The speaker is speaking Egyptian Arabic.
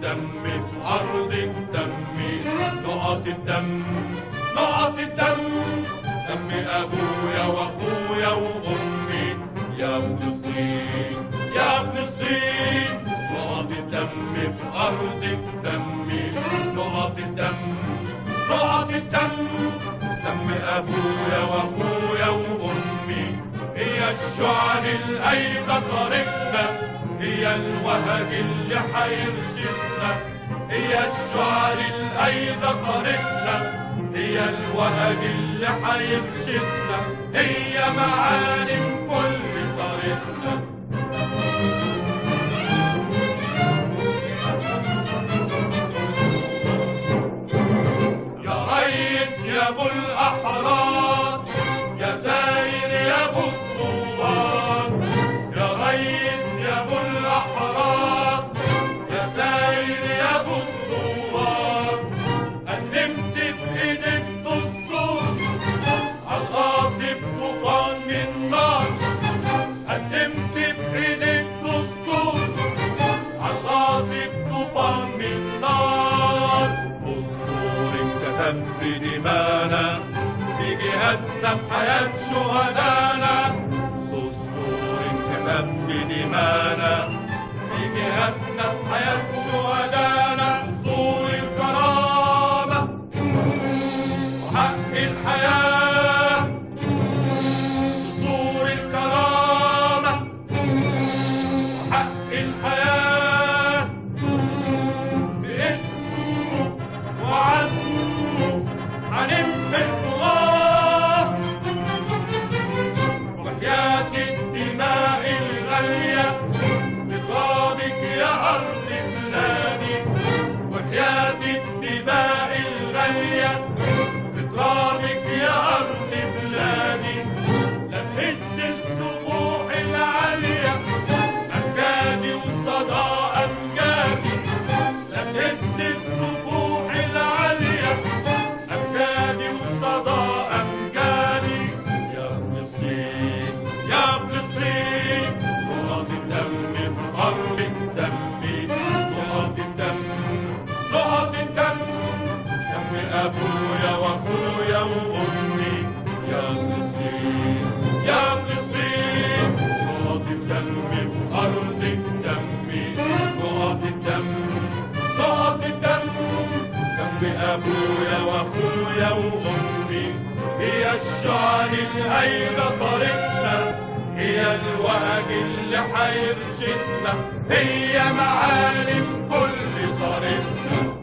الدم في أرض الدم نقط الدم نقط الدم دم أبويا وأخويا وأمي يا فلسطين يا فلسطين نقط الدم في أرض الدم نقط الدم نقط الدم دم أبويا وأخويا وأمي هي الشعر الأيضا طريقنا هي الوهج اللي حيرشدنا هي الشعر الأيضا طريقنا هي الوهج اللي حيرشدنا هي معالم كل طريقنا يا ريس يا ابو الاحرار يا ساير يا ابو الثوار يا ريس يا ابو الاحرار يا ساير يا ابو الثوار قدمت بايدك دستور عالغاصب طوفان من نار قدمت بايدك دستور عالغاصب طوفان من نار دستور اتكتب بدمانا في جهادنا بحياة شهدانا دستور اتكتب بدمانا في جهادنا بحياة شهدانا دستور الكرامة وحق الحياة دستور الكرامة وحق الحياة باسمه وعزمه هنمحي الله وحياة الدماء الغالية بترابك يا أرض بلادي وحياة الدماء الغالية بترابك يا أرض بلادي لا تهز السطوح العالية أمجادي وصدى أمجادي لا تهز السطوح العالية أمجادي وصدى أمجادي يا فلسطين يا فلسطين نقط الدم في أرض الدم نقط الدم نقط الدم دم أبويا وأخويا وأمي يا فلسطين يا فلسطين نقط الدم في أرض الدم نقط الدم نقط الدم دم أبويا وأخويا وأمي هي الشعر الأيضا طريقنا هي الوهج اللي حيرشدنا هي معالم كل طريقنا